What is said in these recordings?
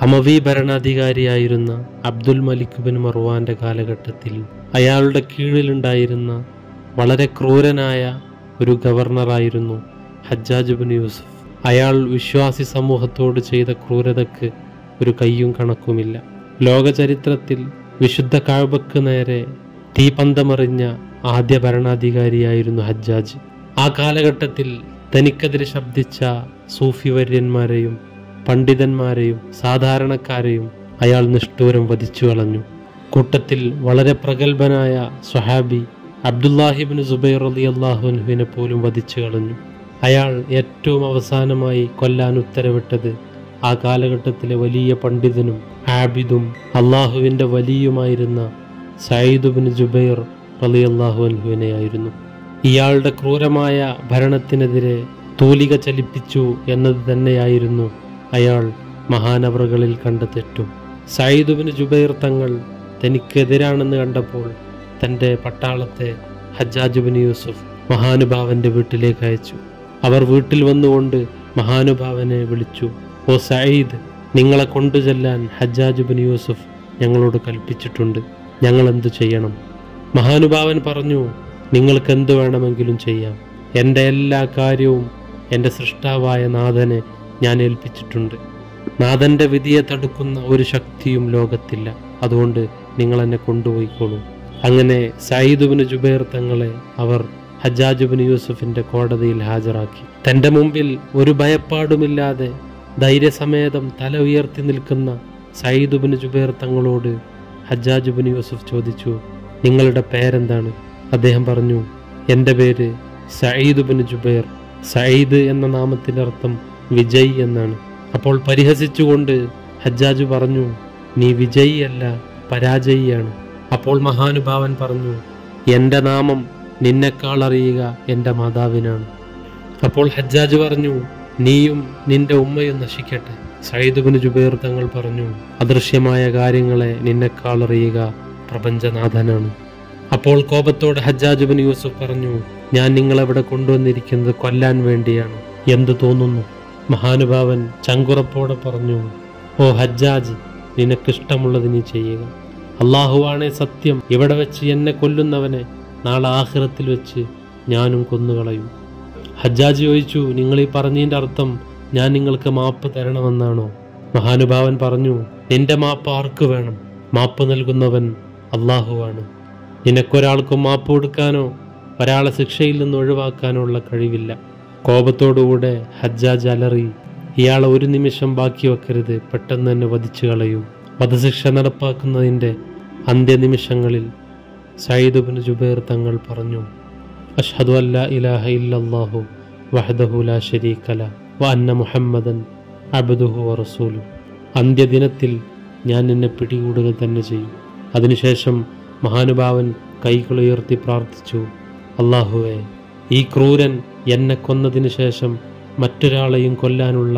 അമവി ഭരണാധികാരിയായിരുന്ന അബ്ദുൽ മലിക് bin മർവാന്റെ കാലഘട്ടത്തിൽ അയാളുടെ കീഴിലുണ്ടായിരുന്ന വളരെ ക്രൂരനായ ഒരു ഗവർണറായിരുന്നു ഹജ്ജാജ് ബിൻ യൂസുഫ് അയാൾ വിശ്വാസി സമൂഹത്തോട് ചെയ്ത ക്രൂരതയ്ക്ക് ഒരു കയ്യും കണക്കുമില്ല ലോക ചരിത്രത്തിൽ വിശുദ്ധ കാഴ്ബക്ക് നേരെ തീപന്തമറിഞ്ഞ ആദ്യ ഭരണാധികാരിയായിരുന്നു ഹജ്ജാജ് ആ കാലഘട്ടത്തിൽ തനിക്കെതിരെ ശബ്ദിച്ച സൂഫി വര്യന്മാരെയും പണ്ഡിതന്മാരെയും സാധാരണക്കാരെയും അയാൾ നിഷ്ഠൂരം വധിച്ചു കളഞ്ഞു കൂട്ടത്തിൽ വളരെ പ്രഗത്ഭനായ സ്വഹാബി അബ്ദുല്ലാഹിബിൻ സുബൈർ അലി അള്ളാഹുവിനെ പോലും വധിച്ചു കളഞ്ഞു അയാൾ ഏറ്റവും അവസാനമായി കൊല്ലാൻ ഉത്തരവിട്ടത് ആ കാലഘട്ടത്തിലെ വലിയ പണ്ഡിതനും ആബിദും അള്ളാഹുവിൻ്റെ വലിയുമായിരുന്ന സയ്യിദുബിൻ ജുബൈർ അലി അള്ളാഹു അൻഹുവിനെയായിരുന്നു ഇയാളുടെ ക്രൂരമായ ഭരണത്തിനെതിരെ തൂലിക ചലിപ്പിച്ചു എന്നത് തന്നെയായിരുന്നു അയാൾ മഹാനവറുകളിൽ കണ്ട തെറ്റും സയ്യിദുബിന് ജുബൈർ തങ്ങൾ തനിക്കെതിരാണെന്ന് കണ്ടപ്പോൾ തൻ്റെ പട്ടാളത്തെ ഹജ്ജാജുബിൻ യൂസുഫ് മഹാനുഭാവന്റെ വീട്ടിലേക്ക് അയച്ചു അവർ വീട്ടിൽ വന്നുകൊണ്ട് മഹാനുഭാവനെ വിളിച്ചു ഓ സയ്യിദ് നിങ്ങളെ കൊണ്ടുചെല്ലാൻ ഹജ്ജാജുബിൻ യൂസുഫ് ഞങ്ങളോട് കൽപ്പിച്ചിട്ടുണ്ട് ഞങ്ങൾ എന്തു ചെയ്യണം മഹാനുഭാവൻ പറഞ്ഞു നിങ്ങൾക്ക് എന്തു വേണമെങ്കിലും ചെയ്യാം എൻ്റെ എല്ലാ കാര്യവും എൻ്റെ സൃഷ്ടാവായ നാഥനെ ഞാൻ ഏൽപ്പിച്ചിട്ടുണ്ട് നാഥൻ്റെ വിധിയെ തടുക്കുന്ന ഒരു ശക്തിയും ലോകത്തില്ല അതുകൊണ്ട് നിങ്ങൾ എന്നെ കൊണ്ടുപോയിക്കോളൂ അങ്ങനെ സയ്യിദുബിന് ജുബൈർ തങ്ങളെ അവർ ഹജ്ജാജുബിന് യൂസുഫിന്റെ കോടതിയിൽ ഹാജരാക്കി തന്റെ മുമ്പിൽ ഒരു ഭയപ്പാടുമില്ലാതെ ധൈര്യസമേതം തല ഉയർത്തി നിൽക്കുന്ന സയ്യിദുബിന് ജുബൈർ തങ്ങളോട് ഹജ്ജാജുബിന് യൂസുഫ് ചോദിച്ചു നിങ്ങളുടെ പേരെന്താണ് അദ്ദേഹം പറഞ്ഞു എൻ്റെ പേര് സയ്യിദുബിന് ജുബൈർ സയ്യിദ് എന്ന നാമത്തിൻ്റെ അർത്ഥം വിജയ് എന്നാണ് അപ്പോൾ പരിഹസിച്ചുകൊണ്ട് ഹജ്ജാജ് പറഞ്ഞു നീ വിജയി അല്ല പരാജയിയാണ് അപ്പോൾ മഹാനുഭാവൻ പറഞ്ഞു എൻ്റെ നാമം നിന്നെക്കാൾ അറിയുക എൻ്റെ മാതാവിനാണ് അപ്പോൾ ഹജ്ജാജ് പറഞ്ഞു നീയും നിന്റെ ഉമ്മയും നശിക്കട്ടെ സയ്യിദുബിന് ജുബൈർ തങ്ങൾ പറഞ്ഞു അദൃശ്യമായ കാര്യങ്ങളെ നിന്നെക്കാൾ അറിയുക പ്രപഞ്ചനാഥനാണ് അപ്പോൾ കോപത്തോടെ ഹജ്ജാജ് ബിൻ യൂസുഫ് പറഞ്ഞു ഞാൻ നിങ്ങളെവിടെ കൊണ്ടുവന്നിരിക്കുന്നത് കൊല്ലാൻ വേണ്ടിയാണ് എന്ത് തോന്നുന്നു മഹാനുഭാവൻ ചങ്കുറപ്പോടെ പറഞ്ഞു ഓ ഹജ്ജാജ് നിനക്കിഷ്ടമുള്ളത് നീ ചെയ്യുക അള്ളാഹുവാണേ സത്യം ഇവിടെ വെച്ച് എന്നെ കൊല്ലുന്നവനെ നാളെ ആഖിറത്തിൽ വെച്ച് ഞാനും കൊന്നുകളയും ഹജ്ജാജ് ചോദിച്ചു നിങ്ങൾ ഈ പറഞ്ഞതിൻ്റെ അർത്ഥം ഞാൻ നിങ്ങൾക്ക് മാപ്പ് തരണമെന്നാണോ മഹാനുഭാവൻ പറഞ്ഞു നിന്റെ മാപ്പ് ആർക്ക് വേണം മാപ്പ് നൽകുന്നവൻ അള്ളാഹുവാണ് നിനക്കൊരാൾക്കും മാപ്പ് കൊടുക്കാനോ ഒരാളെ ശിക്ഷയിൽ നിന്ന് ഒഴിവാക്കാനോ ഉള്ള കഴിവില്ല കോപത്തോടുകൂടെ ഹജ്ജാജ് അലറി ഇയാളെ ഒരു നിമിഷം ബാക്കി വെക്കരുത് പെട്ടെന്ന് തന്നെ വധിച്ചു കളയൂ വധശിക്ഷ നടപ്പാക്കുന്നതിൻ്റെ അന്ത്യനിമിഷങ്ങളിൽ സയ്യിദുബിൻ ജുബൈർ തങ്ങൾ പറഞ്ഞു അഷ്ഹദു അല്ല ഇലാഹ ഇല്ലല്ലാഹു വഹദഹു ലാ ശരീകല വ അന്ന മുഹമ്മദൻ അബ്ദുഹു വറസൂലു അന്ത്യദിനത്തിൽ ഞാൻ നിന്നെ പിടികൂടുക തന്നെ ചെയ്യും അതിനുശേഷം മഹാനുഭാവൻ കൈകളുയർത്തി പ്രാർത്ഥിച്ചു അള്ളാഹുവെ ഈ ക്രൂരൻ എന്നെ കൊന്നതിന് ശേഷം മറ്റൊരാളെയും കൊല്ലാനുള്ള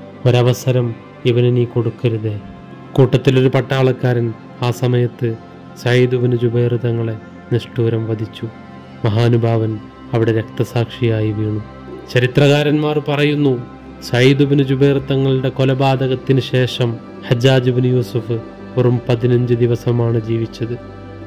ഒരവസരം ഇവന് നീ കൊടുക്കരുതേ കൂട്ടത്തിലൊരു പട്ടാളക്കാരൻ ആ സമയത്ത് സയ്യിദുബിന് ജുബൈർ തങ്ങളെ നിഷ്ഠൂരം വധിച്ചു മഹാനുഭാവൻ അവിടെ രക്തസാക്ഷിയായി വീണു ചരിത്രകാരന്മാർ പറയുന്നു സയ്യിദുബിന് ജുബൈർ തങ്ങളുടെ കൊലപാതകത്തിന് ശേഷം ഹജ്ജാജുബിൻ യൂസുഫ് വെറും പതിനഞ്ച് ദിവസമാണ് ജീവിച്ചത്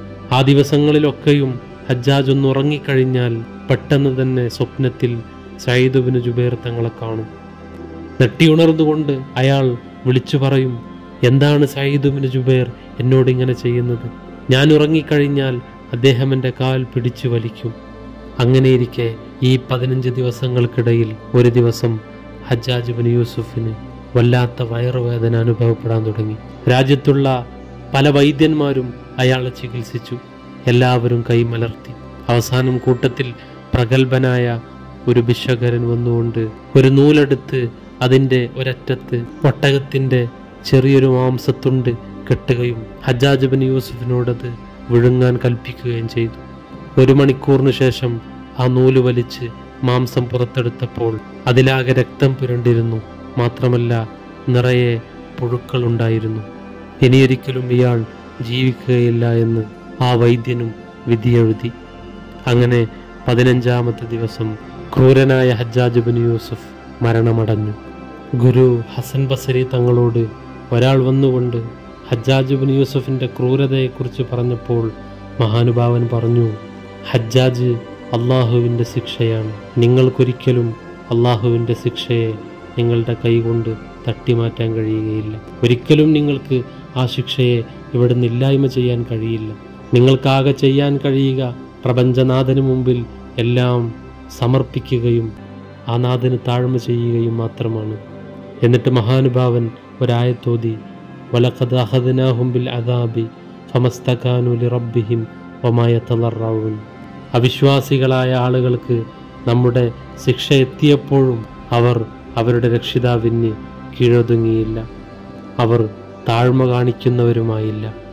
ആ ദിവസങ്ങളിലൊക്കെയും ഹജ്ജാജ് ഒന്ന് ഉറങ്ങിക്കഴിഞ്ഞാൽ പെട്ടെന്ന് തന്നെ സ്വപ്നത്തിൽ സയ്യിദുബിന് ജുബൈർ തങ്ങളെ കാണും നെട്ടിയുണർന്നുകൊണ്ട് അയാൾ വിളിച്ചു പറയും എന്താണ് സയ്യിദുബിന് ജുബൈർ എന്നോട് ഇങ്ങനെ ചെയ്യുന്നത് ഞാൻ ഉറങ്ങിക്കഴിഞ്ഞാൽ അദ്ദേഹം എൻ്റെ കാൽ പിടിച്ചു വലിക്കും അങ്ങനെയിരിക്കെ ഈ പതിനഞ്ച് ദിവസങ്ങൾക്കിടയിൽ ഒരു ദിവസം ഹജ്ജാജ് ബിൻ യൂസുഫിന് വല്ലാത്ത വയറുവേദന അനുഭവപ്പെടാൻ തുടങ്ങി രാജ്യത്തുള്ള പല വൈദ്യന്മാരും അയാളെ ചികിത്സിച്ചു എല്ലാവരും കൈമലർത്തി അവസാനം കൂട്ടത്തിൽ പ്രഗത്ഭനായ ഒരു ഭിഷകരൻ വന്നുകൊണ്ട് ഒരു നൂലെടുത്ത് അതിൻ്റെ ഒരറ്റത്ത് ഒട്ടകത്തിൻ്റെ ചെറിയൊരു മാംസത്തുണ്ട് കെട്ടുകയും ഹജ്ജാജ് ബിൻ യൂസുഫിനോടത് വിഴുങ്ങാൻ കൽപ്പിക്കുകയും ചെയ്തു ഒരു മണിക്കൂറിന് ശേഷം ആ നൂല് വലിച്ച് മാംസം പുറത്തെടുത്തപ്പോൾ അതിലാകെ രക്തം പുരണ്ടിരുന്നു മാത്രമല്ല നിറയെ പുഴുക്കളുണ്ടായിരുന്നു ഇനിയൊരിക്കലും ഇയാൾ ജീവിക്കുകയില്ല എന്ന് ആ വൈദ്യനും വിധിയെഴുതി അങ്ങനെ പതിനഞ്ചാമത്തെ ദിവസം ക്രൂരനായ ഹജ്ജാജ് ബിൻ യൂസുഫ് മരണമടഞ്ഞു ഗുരു ഹസൻ ബസരി തങ്ങളോട് ഒരാൾ വന്നുകൊണ്ട് ഹജ്ജാജ് ബിൻ യൂസഫിൻ്റെ ക്രൂരതയെക്കുറിച്ച് പറഞ്ഞപ്പോൾ മഹാനുഭാവൻ പറഞ്ഞു ഹജ്ജാജ് അള്ളാഹുവിൻ്റെ ശിക്ഷയാണ് നിങ്ങൾക്കൊരിക്കലും അള്ളാഹുവിൻ്റെ ശിക്ഷയെ നിങ്ങളുടെ കൈകൊണ്ട് തട്ടിമാറ്റാൻ കഴിയുകയില്ല ഒരിക്കലും നിങ്ങൾക്ക് ആ ശിക്ഷയെ ഇവിടുന്ന് ഇല്ലായ്മ ചെയ്യാൻ കഴിയില്ല നിങ്ങൾക്കാകെ ചെയ്യാൻ കഴിയുക പ്രപഞ്ചനാഥന് മുമ്പിൽ എല്ലാം സമർപ്പിക്കുകയും ആ നാഥന് താഴ്മ ചെയ്യുകയും മാത്രമാണ് എന്നിട്ട് മഹാനുഭാവൻ ഒരായത്തോതി വലഖദ് അഹദ്നാഹും ബിൽ അദാബി ഫമസ്തകാനു ലിറബ്ബിഹിം വമായ തളറാവൂൻ അവിശ്വാസികളായ ആളുകൾക്ക് നമ്മുടെ ശിക്ഷ എത്തിയപ്പോഴും അവർ അവരുടെ രക്ഷിതാവിന് കീഴൊതുങ്ങിയില്ല അവർ താഴ്മ കാണിക്കുന്നവരുമായില്ല